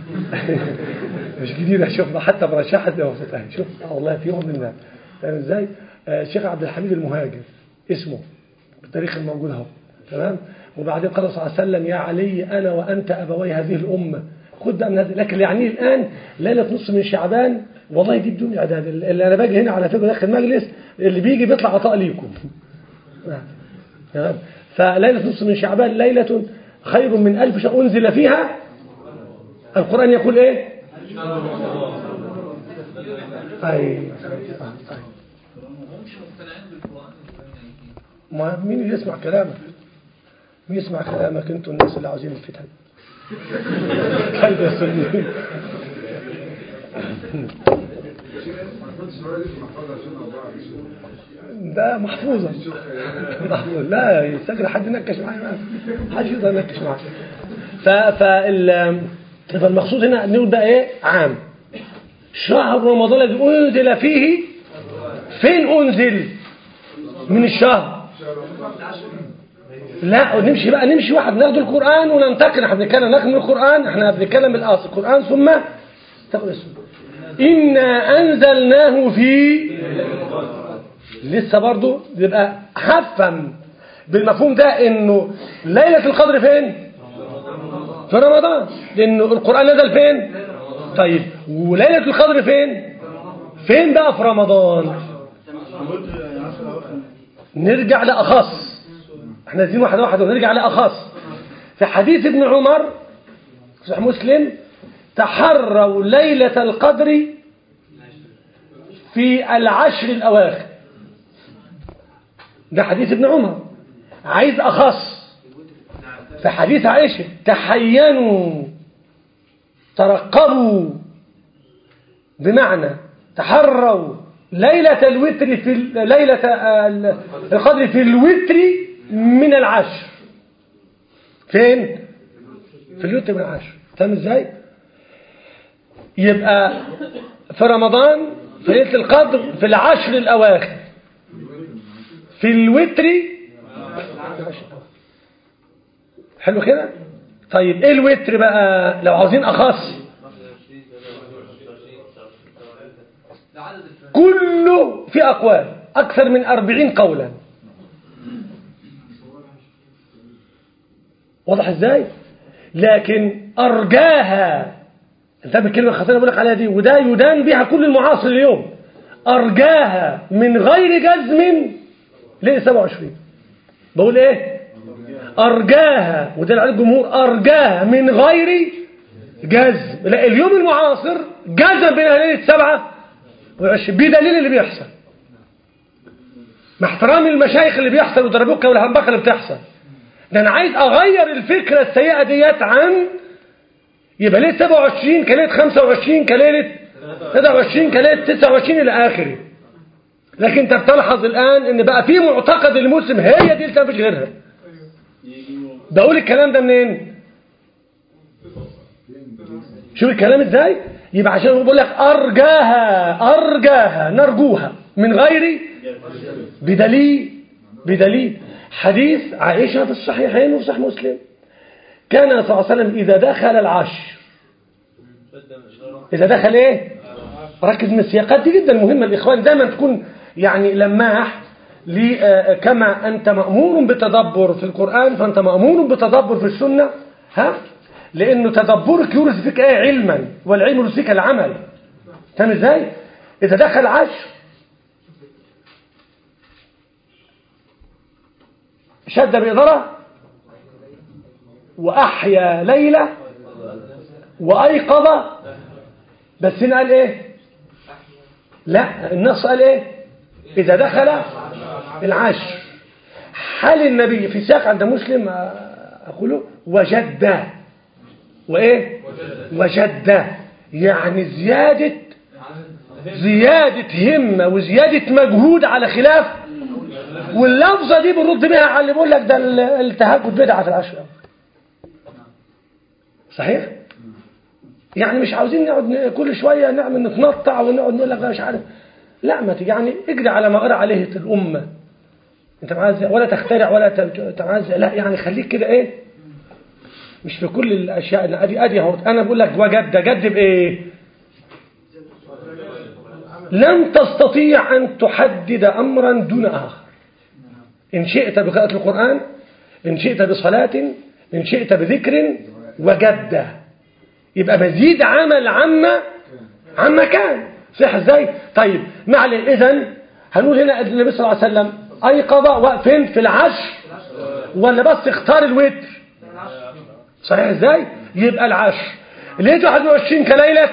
مش جديدة شوف حتى مرشحة دي مخطوطة أهي. شوف آه والله في يوم منها فاهم ازاي؟ آه، الشيخ عبد الحميد المهاجر اسمه التاريخ الموجود اهو تمام وبعدين قال صلى الله عليه وسلم يا علي أنا وأنت أبوي هذه الأمة خد بقى من هذا لكن اللي يعنيه الآن ليلة نصف من شعبان والله دي بدون إعداد اللي أنا باجي هنا على فكرة داخل المجلس اللي بيجي بيطلع عطاء ليكم تمام فليلة نصف من شعبان ليلة خير من ألف شهر أنزل فيها القرآن يقول إيه أي مش مقتنعين بالقرآن ما مين اللي يسمع كلامك مين يسمع كلامك انتوا الناس اللي عاوزين الفتن كلب يا سنين ده محفوظة محفوظ لا يستجري حد ينكش معايا حد يقدر ينكش معايا ف فال فالمقصود هنا نقول بقى ايه عام شهر رمضان الذي انزل فيه فين انزل من الشهر لا نمشي بقى نمشي واحد ناخد القرآن وننتقل احنا بنتكلم ناخد من القرآن احنا بنتكلم بالاصل القرآن ثم تاخد السنة إنا أنزلناه في لسه برضو يبقى حفم بالمفهوم ده انه ليلة القدر فين في رمضان لانه القرآن نزل فين طيب وليلة القدر فين فين بقى في رمضان نرجع لأخص احنا عايزين واحدة واحدة ونرجع لأخص في حديث ابن عمر صحيح مسلم تحروا ليلة القدر في العشر الأواخر ده حديث ابن عمر عايز أخص في حديث عائشة تحينوا ترقبوا بمعنى تحروا ليلة الوتر في ال- ليلة ال- القدر في الوتر من العشر فين في الوتر من العشر فاهم ازاي يبقى في رمضان في ليلة القدر في العشر الأواخر في الوتر حلو كده طيب ايه الوتر بقى لو عاوزين أخص ده عدد الفرق كله في أقوال أكثر من أربعين قولا واضح ازاي لكن أرجاها انت بالكلمة الخطيرة بقول لك عليها دي وده يدان بها كل المعاصر اليوم أرجاها من غير جزم ليه 27 بقول ايه أرجاها وده اللي عليه الجمهور أرجاها من غير جزم لا اليوم المعاصر جزم بين ليلة سبعة وعشرين بدليل اللي بيحصل مع احترام المشايخ اللي بيحصل والدربوكة والهمبكة اللي بتحصل ده انا عايز اغير الفكرة السيئة ديت عن يبقى ليلة 27 كليلة 25 كليلة 23 كليلة 29 الى اخره لكن انت بتلاحظ الان ان بقى في معتقد المسلم هي دي اللي مفيش غيرها بقول الكلام ده منين شوف الكلام ازاي يبقى عشان بقول لك ارجاها ارجاها نرجوها من غير بدليل بدليل حديث عائشة في الصحيحين وفي صحيح مسلم كان صلى الله عليه وسلم إذا دخل العشر إذا دخل إيه ركز من السياقات دي جدا مهمة الإخوان دايما تكون يعني لماح لي- آه، كما أنت مأمور بتدبر في القرآن فأنت مأمور بتدبر في السنة ها لأنه تدبرك يورث فيك إيه علما والعلم يورث فيك العمل فاهم إزاي إذا دخل عشر شد بإضرة وأحيا ليلة وأيقظ بس هنا قال إيه لا النص قال إيه إذا دخل العشر حال النبي في ساق عند مسلم آه، أقوله وجد وإيه وجد يعني زيادة زيادة همة وزيادة مجهود على خلاف واللفظة دي بنرد بيها على اللي بيقول لك ده ال- التهجد بدعة في العشر صحيح؟ يعني مش عاوزين نقعد ن- كل شوية نعمل نتنطع ونقعد نقول لك ده مش عارف لا ما تيجي يعني اجري على ما غير عليه الأمة انت معاذ ولا تخترع ولا ت- تعاذ لا يعني خليك كده ايه مش في كل الاشياء اللي ادي ادي اهو انا بقول لك وجد جد بايه لن تستطيع ان تحدد امرا دون اخر ان شئت بقراءه القران ان شئت بصلاه ان شئت بذكر وجد يبقى مزيد عمل عما عما كان صح ازاي طيب معلش اذا هنقول هنا النبي صلى الله عليه وسلم ايقظ وقفين في العشر ولا بس اختار الوتر صحيح ازاي يبقى العشر لقيت 21 كليله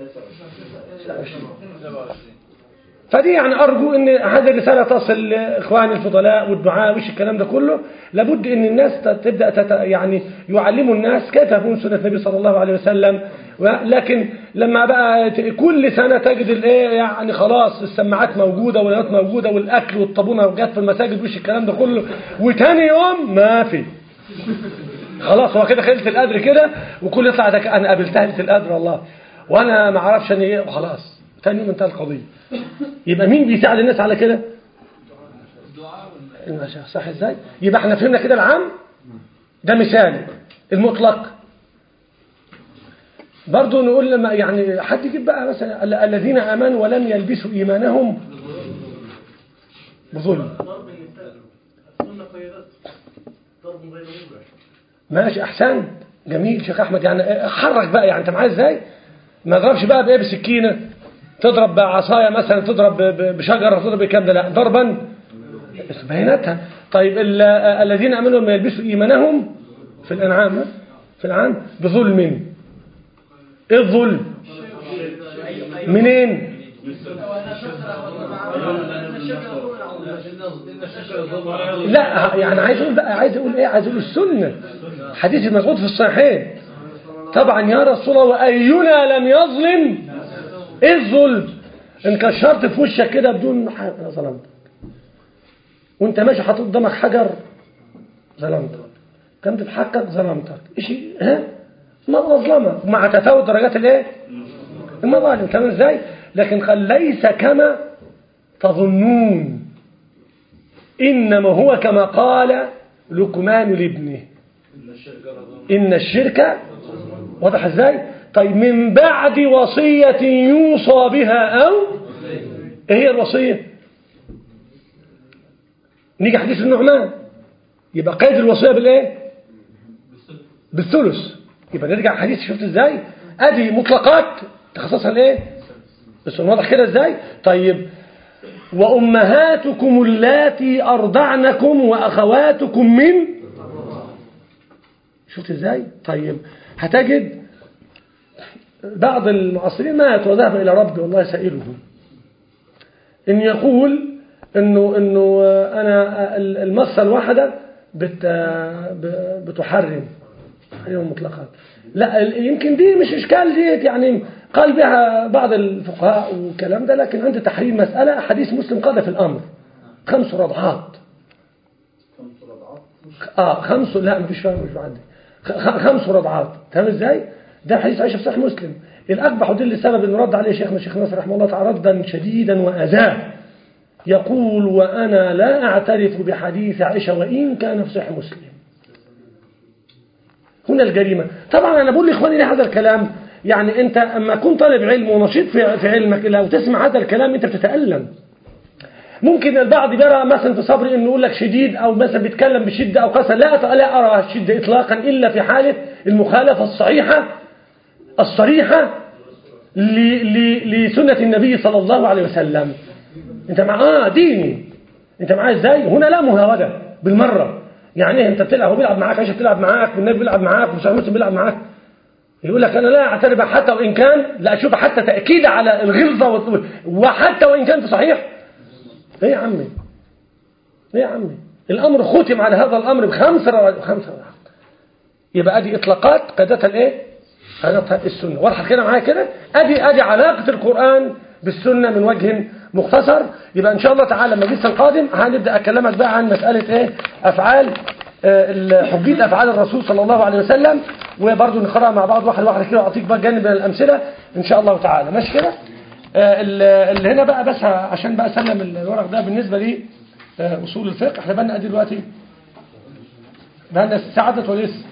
29 فدي يعني أرجو أن هذه الرسالة تصل لإخواني الفضلاء والدعاء وش الكلام ده كله لابد أن الناس تبدأ تت يعني يعلموا الناس كيف يكون سنة النبي صلى الله عليه وسلم لكن لما بقى ت- كل سنة تجد الايه يعني خلاص السماعات موجودة والنات موجودة والاكل والطابونة جت في المساجد وش الكلام ده كله وتاني يوم ما في خلاص هو كده خلت القدر كده وكل يطلع ده ك- انا قابلتها ليله القدر والله وانا ما اعرفش انا ايه وخلاص تاني يوم انتهى القضيه يبقى مين بيساعد الناس على كده المشايخ صح ازاي يبقى احنا فهمنا كده العام ده مثال المطلق برضه نقول لما يعني حد يجيب بقى مثلا ال- الذين امنوا ولم يلبسوا ايمانهم بظلم ضرب النساء السنة قيدت ضرب غير مبرح ماشي احسنت جميل شيخ احمد يعني حرك بقى يعني انت معايا ازاي ما تضربش بقى بايه بسكينه تضرب بعصايه مثلا تضرب ب- ب- بشجره تضرب بكام ده لا ضربا بيناتها طيب ال- الذين امنوا لما يلبسوا ايمانهم في الانعام ها؟ في الانعام بظلم ايه الظلم منين لا يعني عايز اقول بقى عايز اقول ايه عايز اقول السنه حديث المسعود في الصحيحين طبعا يا رسول الله واينا لم يظلم ايه الظلم ان كشرت في وشك كده بدون حاجه انا ظلمتك وانت ماشي حاطط قدامك حجر ظلمتك كنت في حقك ظلمتك ايش ها ما مظلمه مع تفاوت درجات الايه المظالم تمام ازاي لكن قال ليس كما تظنون إنما هو كما قال لقمان لابنه إن الشرك واضح ازاي طيب من بعد وصية يوصى بها أو إيه هي الوصية نيجي حديث النعمان يبقى قيد الوصية بالإيه بالثلث يبقى نرجع حديث شفت ازاي ادي مطلقات تخصصها الايه بس واضح كده ازاي طيب وأمهاتكم اللاتي أرضعنكم وأخواتكم من شفت ازاي طيب هتجد بعض المعاصرين مات وذهب إلى ربي والله سائله إن يقول إنه إنه أنا المصة الواحدة بت بتحرم أيوة مطلقات لا يمكن دي مش إشكال ديت يعني قال بها بعض الفقهاء والكلام ده لكن عند تحريم مسألة حديث مسلم قال في الأمر خمس رضعات اه خمس لا مش فاهم مش بعد خمس رضعات تمام ازاي ده حديث عائشة في صحيح مسلم الأقبح دي لسبب انه رد عليه شيخنا الشيخ ناصر رحمه الله تعالى ردا شديدا وأذاه يقول وأنا لا أعترف بحديث عائشة وإن كان في صحيح مسلم هنا الجريمة طبعا أنا بقول لإخواني ليه هذا الكلام يعني أنت أما كنت طالب علم ونشيط في في علمك لو تسمع هذا الكلام أنت بتتألم ممكن البعض يرى مثلا في صبري انه يقول لك شديد او مثلا بيتكلم بشده او قسى لا لا ارى الشده اطلاقا الا في حاله المخالفه الصحيحه الصريحه لسنه النبي صلى الله عليه وسلم انت مع اه ديني انت معاه ازاي هنا لا مهاوده بالمره يعني ايه انت بتلعب هو بيلعب معاك عائشه بتلعب معاك والنبي بيلعب معاك ومش مسلم بيلعب معاك يقول لك انا لا اعترف حتى وان كان لا اشوف حتى تاكيد على الغلظه وحتى وان كان في صحيح ايه يا عمي ايه يا عمي الامر ختم على هذا الامر بخمس رواد خمس رواد يبقى ادي اطلاقات قادتها الايه قادتها السنه واضحه كده معايا كده ادي ادي علاقه القران بالسنه من وجه مختصر يبقى ان شاء الله تعالى لما المجلس القادم هنبدا اكلمك بقى عن مساله ايه افعال حجيه افعال الرسول صلى الله عليه وسلم وبرضه نقراها مع بعض واحد واحد كده اعطيك بقى جانب من الامثله ان شاء الله تعالى ماشي كده اللي هنا بقى بس عشان بقى اسلم الورق ده بالنسبه لي اصول الفقه احنا بقى قد دلوقتي بقى الساعه عدت ولا لسه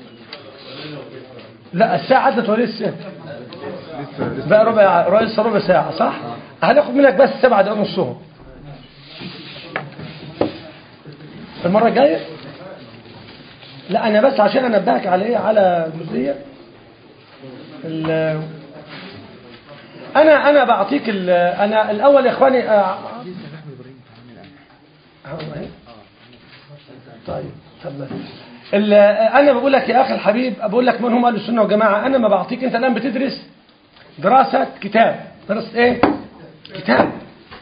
لا الساعه عدت ولا لسه بقى ربع لسه ربع ساعه صح هناخد منك بس سبعة دقايق نصهم المره الجايه لا انا بس عشان انبهك على ايه على جزئيه انا انا بعطيك انا الاول يا اخواني طيب تفضل انا بقول لك يا اخي الحبيب بقول لك من هم اهل السنه والجماعه انا ما بعطيك انت الان بتدرس دراسه كتاب دراسه ايه كتاب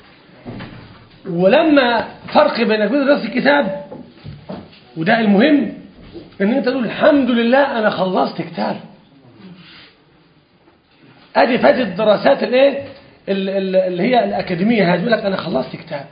ولما فرق بينك وبين دراسه الكتاب وده المهم ان انت تقول الحمد لله انا خلصت كتاب ادي فاتت الدراسات الايه ال- ال- اللي هي الاكاديميه هذه يقول لك انا خلصت كتاب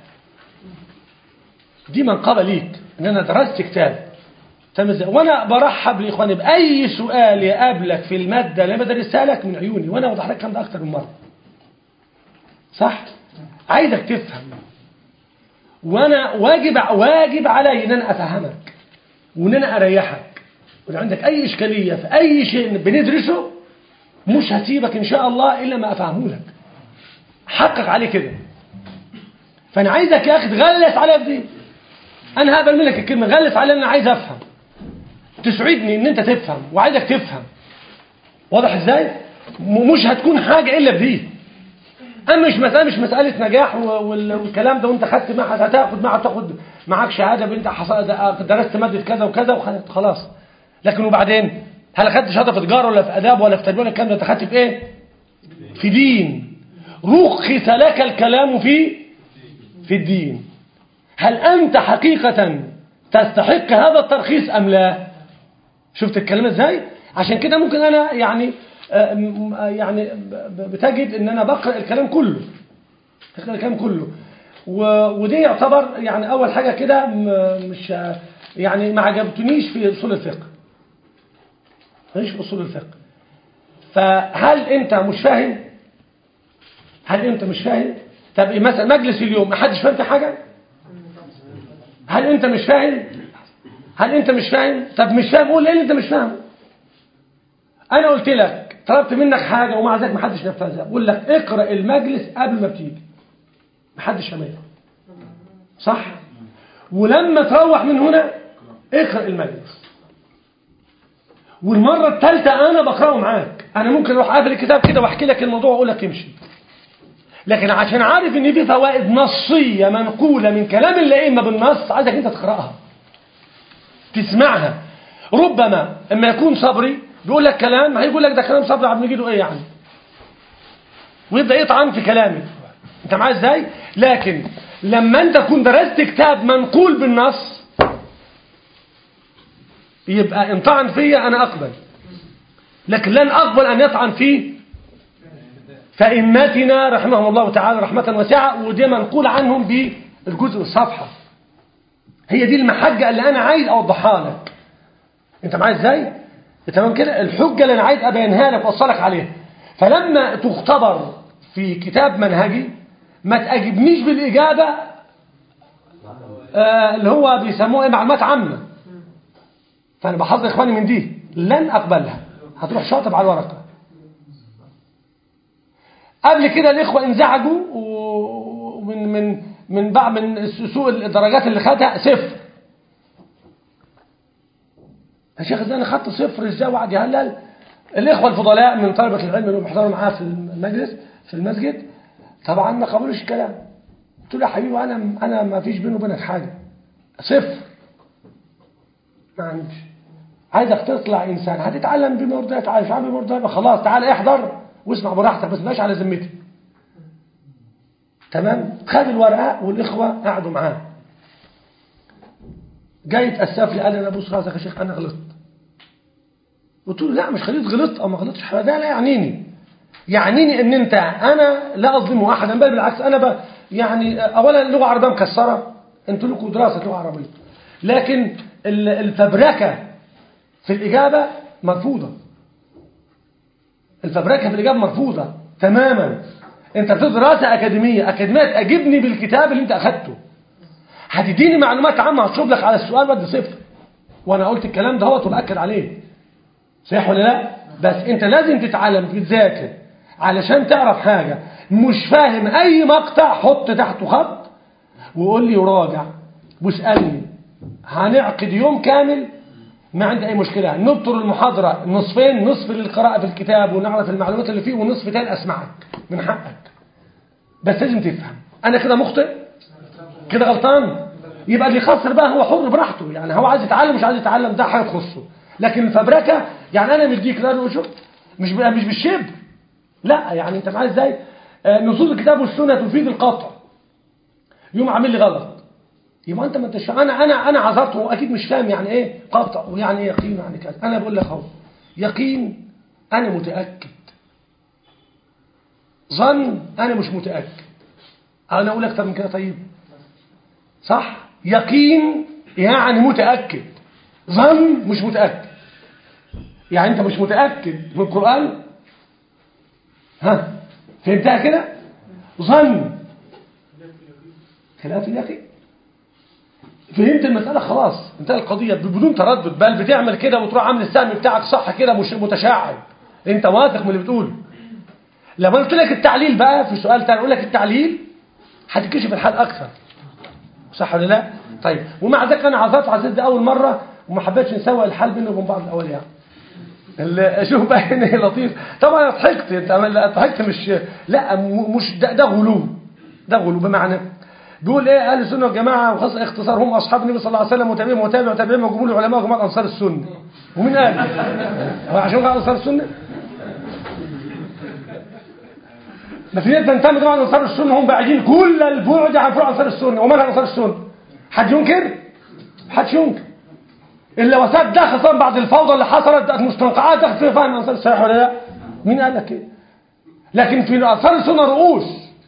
دي منقبه ليك ان انا درست كتاب فاهم ازاي؟ وانا برحب لاخواني باي سؤال يقابلك في الماده اللي أنا بدرسها لك من عيوني وانا وضح لك الكلام ده اكتر من مره صح عايزك تفهم وانا واجب واجب علي ان انا افهمك وان انا اريحك ولو عندك اي اشكاليه في اي شيء بندرسه مش هسيبك ان شاء الله الا ما افهمه لك حقق عليه كده فانا عايزك يا اخي تغلس عليا في دي انا هقبل منك الكلمه غلس عليا ان انا عايز افهم تسعدني ان انت تفهم وعايزك تفهم واضح ازاي م- مش هتكون حاجه الا بدي اما مش مساله مش مساله نجاح و- وال- والكلام ده وانت خدت معهد هتاخد معهد تاخد معاك شهاده بانت حص- درست ماده كذا وكذا وخدت خلاص لكن وبعدين هل اخدت شهاده في تجاره ولا في اداب ولا في تربيه ولا الكلام ده انت خدت في ايه في دين رخص لك الكلام في في الدين هل انت حقيقه تستحق هذا الترخيص ام لا شفت الكلام ازاي عشان كده ممكن انا يعني آه، م- آه، يعني ب- ب- بتجد ان انا بقرا الكلام كله بقرا الكلام كله و- ودي يعتبر يعني اول حاجه كده م- مش آه، يعني ما عجبتنيش في اصول الفقه ماليش في اصول الفقه فهل انت مش فاهم هل انت مش فاهم طب إيه مثلا مجلس اليوم ما حدش فاهم في حاجه هل انت مش فاهم هل انت مش فاهم طب مش فاهم قول ايه اللي انت مش فاهمه انا قلت لك طلبت منك حاجه ومع ذلك ما حدش نفذها بقول لك اقرا المجلس قبل ما بتيجي ما حدش عملها صح ولما تروح من هنا اقرا المجلس والمره الثالثه انا بقراه معاك انا ممكن اروح قابل الكتاب كده واحكي لك الموضوع واقول لك امشي لكن عشان عارف ان في فوائد نصيه منقوله من كلام الائمه بالنص عايزك انت تقراها تسمعها ربما اما يكون صبري بيقول لك كلام هيقول لك ده كلام صبري عبد المجيد ايه يعني ويبدا يطعن في كلامي انت معايا ازاي لكن لما انت تكون درست كتاب منقول بالنص يبقى ان طعن فيا انا اقبل لكن لن اقبل ان يطعن في فائمتنا رحمهم الله تعالى رحمه واسعه ودي منقول عنهم بالجزء الصفحه هي دي المحجة اللي أنا عايز أوضحها لك أنت معايا إزاي؟ تمام كده الحجة اللي أنا عايز أبينها لك وأوصلك عليها فلما تختبر في كتاب منهجي ما تأجبنيش بالإجابة آه اللي هو بيسموه إيه معلومات عامة فأنا بحذر إخواني من دي لن أقبلها هتروح شاطب على الورقة قبل كده الإخوة انزعجوا ومن من من بعض من سوء الدرجات اللي خدها صفر يا شيخ ازاي انا خدت صفر ازاي وقعد يهلل الاخوه الفضلاء من طلبه العلم اللي بيحضروا معاه في المجلس في المسجد طبعا ما قبلوش الكلام قلت له يا حبيبي انا انا ما فيش بيني وبينك حاجه صفر ما عنديش عايزك تطلع انسان هتتعلم بما يرضيك تعالى عارف بما يرضيك خلاص تعال احضر واسمع براحتك بس مش على ذمتي تمام خد الورقه والاخوه قعدوا معاه جاي يتاسف لي قال لي انا بص راسك يا شيخ انا غلطت قلت له لا مش خليت غلطت او ما غلطتش ده لا يعنيني يعنيني ان انت انا لا اظلم احدا بل بالعكس انا ب يعني اولا اللغه العربيه مكسره انتوا لكم دراسه لغه عربيه لكن الفبركه في الاجابه مرفوضه الفبركه في الاجابه مرفوضه تماما انت بتدرس دراسه اكاديميه اكاديميه تجيبني بالكتاب اللي انت اخدته هتديني معلومات عامه هتشوف لك على السؤال ودي صفر وانا قلت الكلام ده هو وباكد عليه صحيح ولا لا بس انت لازم تتعلم تذاكر علشان تعرف حاجه مش فاهم اي مقطع حط تحته خط وقول لي وراجع واسالني هنعقد يوم كامل ما عندي اي مشكله نبطل المحاضره نصفين نصف للقراءه في الكتاب ونعرف المعلومات اللي فيه ونصف تاني اسمعك من حقك بس لازم تفهم انا كده مخطئ كده غلطان يبقى اللي خسر بقى هو حر براحته يعني هو عايز يتعلم مش عايز يتعلم ده حاجه تخصه لكن الفبركه يعني انا مديك لا وشوف مش مش بالشبر لا يعني انت معايا ازاي آه نصوص الكتاب والسنه تفيد القطع يوم عامل لي غلط يبقى انت ما انتش انا انا انا عذرته واكيد مش فاهم يعني ايه قطع ويعني ايه يقين يعني كذا انا بقول لك اهو يقين انا متاكد ظن انا مش متاكد انا اقول اكتر من كده طيب صح يقين يعني متاكد ظن مش متاكد يعني انت مش متاكد من القران ها فهمتها كده ظن خلاف اليقين فهمت المسألة خلاص انتهى القضية بدون تردد بل بتعمل كده وتروح عامل السهم بتاعك صح كده مش متشعب انت واثق من اللي بتقوله لما قلت لك التعليل بقى في سؤال تاني اقول لك التعليل هتكشف الحال اكثر صح ولا لا طيب ومع ذلك انا عذرت عزيز دي اول مره وما حبيتش نسوي الحال بيني وبين بعض الاول يعني ال- شوف بقى هنا لطيف طبعا انا ضحكت انت لا، ضحكت مش لا م- مش ده, ده غلو ده غلو بمعنى بيقول ايه اهل السنه والجماعه وخاصه اختصار هم اصحاب النبي صلى الله عليه وسلم وتابعين وتابع وتابعين وجمهور العلماء وجماعه انصار السنه ومين قال هو عشان قال انصار السنه ما في ناس تنتمي طبعا انصار السنه هم بعيدين كل البعد عن فروع انصار السنه ومنهج انصار السنه حد ينكر حدش ينكر الا وساد ده خاصه بعد الفوضى اللي حصلت بقت مستنقعات دخل فيها فهم انصار الصحيح ولا لا مين قال لك كده لكن في انصار السنه رؤوس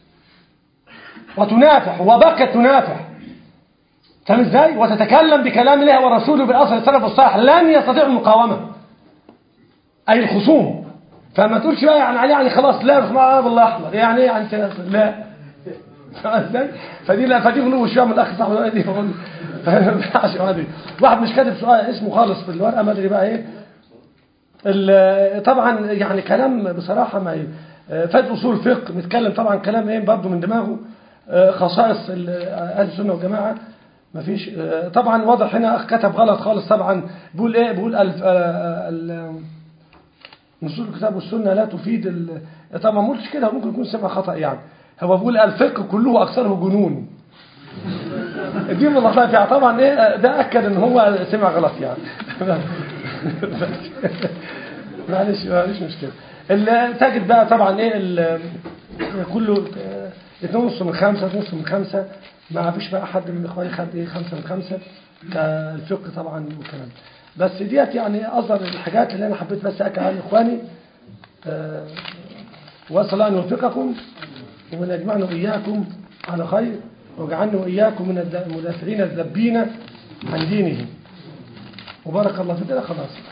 وتنافح وبقت تنافح فاهم ازاي وتتكلم بكلام الله ورسوله بالاصل السلف الصالح لن يستطيع المقاومه اي الخصوم فما تقولش بقى يعني عليه يعني خلاص لا اسمع بالله احمر يعني ايه يعني انت لا فاهم ازاي فدي لا فدي غلو شويه من الاخ صاحبي دي بقول ما ينفعش هذه واحد مش كاتب سؤال اسمه خالص في الورقه ما ادري بقى ايه ال- طبعا يعني كلام بصراحه ما ي- فات اصول فقه بيتكلم طبعا كلام ايه برضه من دماغه آه، خصائص ال- اهل السنه والجماعه ما فيش آه، طبعا واضح هنا اخ كتب غلط خالص طبعا بيقول ايه بيقول الف- آه، ال- نصوص الكتاب والسنه لا تفيد ال- طبعا ما قلتش كده ممكن يكون سمع خطا يعني هو بيقول الفقه كله اكثره جنون دي من اللطائف يعني طبعا ايه ده اكد ان هو سمع غلط يعني معلش معلش مشكله ال- تجد بقى طبعا ايه ال- كله آه، اتنين ونص من خمسة اتنين ونص من خمسة ما فيش بقى حد من اخواني خد ايه خمسة من خمسة كالفقه طبعا والكلام بس ديت يعني اصغر الحاجات اللي انا حبيت بس اكد على اخواني آه، واسال الله ان يوفقكم ومن يجمعنا واياكم على خير واجعلنا واياكم من الد- المدافعين الذبين عن دينهم وبارك الله فيك كده خلاص